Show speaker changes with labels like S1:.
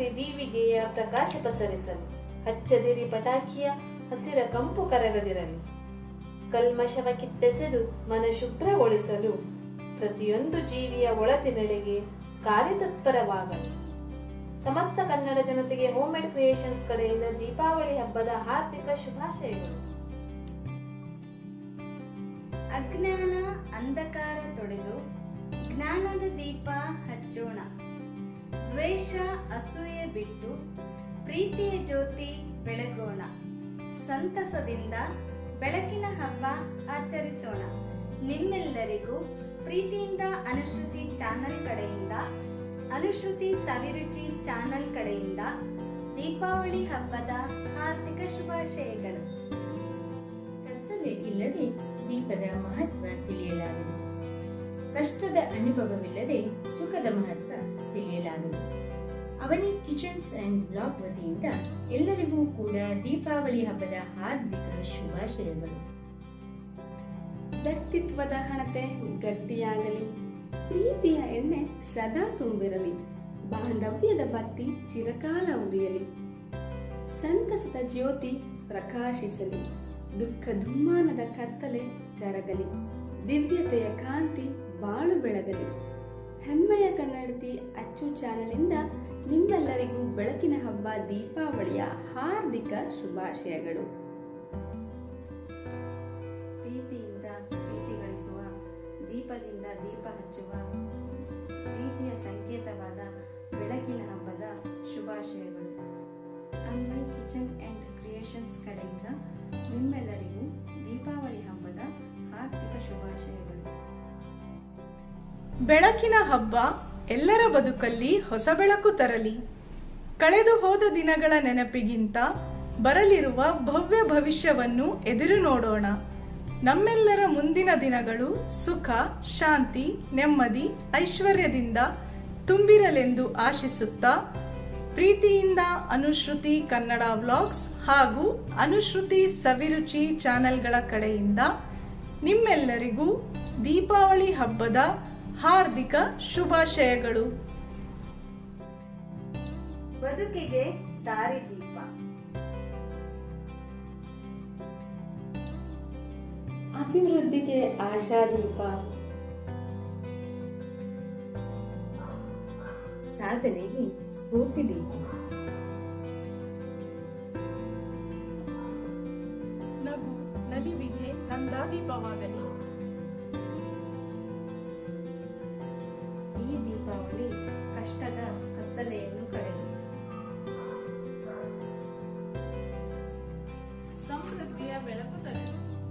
S1: ಹಚ್ಚಿರಿ ದೀವಿಗೆಯ ಪ್ರಕಾಶ ಪಸರಿಸಲು ಹಚ್ಚದಿರಿ ಪಟಾಕಿಯ ಹಸಿರ ಕಂಪು ಕರಗದಿರಲಿ ಕಲ್ಮಶವ ಕಿತ್ತೆಸೆದು ಮನ ಶುಭ್ರಗೊಳಿಸಲು ಪ್ರತಿಯೊಂದು ಜೀವಿಯ ಒಳತಿನೆಡೆಗೆ ಕಾರ್ಯತತ್ಪರವಾಗಲಿ ಸಮಸ್ತ ಕನ್ನಡ ಜನತೆಗೆ ಹೋಮ್ ಮೇಡ್ ಕ್ರಿಯೇಷನ್ಸ್ ಕಡೆಯಿಂದ ದೀಪಾವಳಿ ಹಬ್ಬದ ಹಾರ್ದಿಕ ಶುಭಾಶಯಗಳು
S2: ಅಜ್ಞಾನ ಅಂಧಕಾರ ತೊಡೆದು ಜ್ಞಾನದ ದೀಪ ಹಚ್ಚೋಣ ದ್ವೇಷ ಅಸೂಯೆ ಬಿಟ್ಟು ಪ್ರೀತಿಯ ಜ್ಯೋತಿ ಬೆಳಗೋಣ ಸಂತಸದಿಂದ ಬೆಳಕಿನ ಹಬ್ಬ ಆಚರಿಸೋಣ ನಿಮ್ಮೆಲ್ಲರಿಗೂ ಪ್ರೀತಿಯಿಂದ ಅನುಶ್ರುತಿ ಚಾನಲ್ ಕಡೆಯಿಂದ ಅನುಶ್ರುತಿ ಸವಿರುಚಿ ಚಾನಲ್ ಕಡೆಯಿಂದ ದೀಪಾವಳಿ ಹಬ್ಬದ ಹಾರ್ದಿಕ ಶುಭಾಶಯಗಳು
S3: ಕತ್ತಲೆ ಇಲ್ಲದೆ ದೀಪದ ಮಹತ್ವ ತಿಳಿಯಲಾಗದು ಕಷ್ಟದ ಅನುಭವವಿಲ್ಲದೆ ಸುಖದ ಮಹತ್ವ ತಿಳಿಯಲಾಗದು ಅವನಿ ಕಿಚನ್ಸ್ ಅಂಡ್ ಬ್ಲಾಗ್ ವತಿಯಿಂದ ಎಲ್ಲರಿಗೂ ಕೂಡ ದೀಪಾವಳಿ ಹಬ್ಬದ ಹಾರ್ದಿಕ ಶುಭಾಶಯಗಳು
S4: ವ್ಯಕ್ತಿತ್ವದ ಹಣತೆ ಗಟ್ಟಿಯಾಗಲಿ ಪ್ರೀತಿಯ ಎಣ್ಣೆ ಸದಾ ತುಂಬಿರಲಿ ಬಾಂಧವ್ಯದ ಬತ್ತಿ ಚಿರಕಾಲ ಉರಿಯಲಿ ಸಂತಸದ ಜ್ಯೋತಿ ಪ್ರಕಾಶಿಸಲಿ ದುಃಖ ದುಮ್ಮಾನದ ಕತ್ತಲೆ ಕರಗಲಿ ದಿವ್ಯತೆಯ ಕಾಂತಿ ಬಾಳು ಬೆಳಗಲಿ ಹೆಮ್ಮೆಯ ಕನ್ನಡತಿ ಅಚ್ಚು ಚಾನಲಿಂದ ನಿಮ್ಮೆಲ್ಲರಿಗೂ ಬೆಳಕಿನ ಹಬ್ಬ ದೀಪಾವಳಿಯ ಹಾರ್ದಿಕ ಶುಭಾಶಯಗಳು
S5: ಪ್ರೀತಿಯಿಂದ ಪ್ರೀತಿ ಗಳಿಸುವ ದೀಪದಿಂದ ದೀಪ ಹಚ್ಚುವ ಪ್ರೀತಿಯ ಸಂಕೇತವಾದ ಬೆಳಕಿನ ಹಬ್ಬದ ಶುಭಾಶಯಗಳು ಅನ್ವಯ್ ಕಿಚನ್ ಆ್ಯಂಡ್ ಕ್ರಿಯೇಷನ್ಸ್ ಕಡೆಯಿಂದ ನಿಮ್ಮೆಲ್ಲರಿಗೂ ದೀಪಾವಳಿ ಹಬ್ಬದ ಹಾರ್ದಿಕ ಶುಭಾಶಯಗಳು
S6: ಬೆಳಕಿನ ಹಬ್ಬ ಎಲ್ಲರ ಬದುಕಲ್ಲಿ ಹೊಸ ಬೆಳಕು ತರಲಿ ಕಳೆದು ಹೋದ ದಿನಗಳ ನೆನಪಿಗಿಂತ ಬರಲಿರುವ ಭವ್ಯ ಭವಿಷ್ಯವನ್ನು ಎದುರು ನೋಡೋಣ ನಮ್ಮೆಲ್ಲರ ಮುಂದಿನ ದಿನಗಳು ಸುಖ ಶಾಂತಿ ನೆಮ್ಮದಿ ಐಶ್ವರ್ಯದಿಂದ ತುಂಬಿರಲೆಂದು ಆಶಿಸುತ್ತಾ ಪ್ರೀತಿಯಿಂದ ಅನುಶ್ರುತಿ ಕನ್ನಡ ವ್ಲಾಗ್ಸ್ ಹಾಗೂ ಅನುಶ್ರುತಿ ಸವಿರುಚಿ ಚಾನೆಲ್ಗಳ ಕಡೆಯಿಂದ ನಿಮ್ಮೆಲ್ಲರಿಗೂ ದೀಪಾವಳಿ ಹಬ್ಬದ ಹಾರ್ದಿಕ ಶುಭಾಶಯಗಳು
S1: ಬದುಕಿಗೆ ದಾರಿದೀಪ
S4: ಅಭಿವೃದ್ಧಿಗೆ ಆಶಾದೀಪ
S3: ಸಾಧನೆಗೆ ಸ್ಫೂರ್ತಿ ಬೇಕು
S6: ನಗು ನಲಿವಿಗೆ ನಂದಾದೀಪವಾಗಲಿ
S5: ಈ ದೀಪಾವಳಿ ಕಷ್ಟದ ಕತ್ತಲೆಯನ್ನು ಕಳೆದು
S1: ಸಮೃದ್ಧಿಯ ಬೆಳಕು ತರಲಿ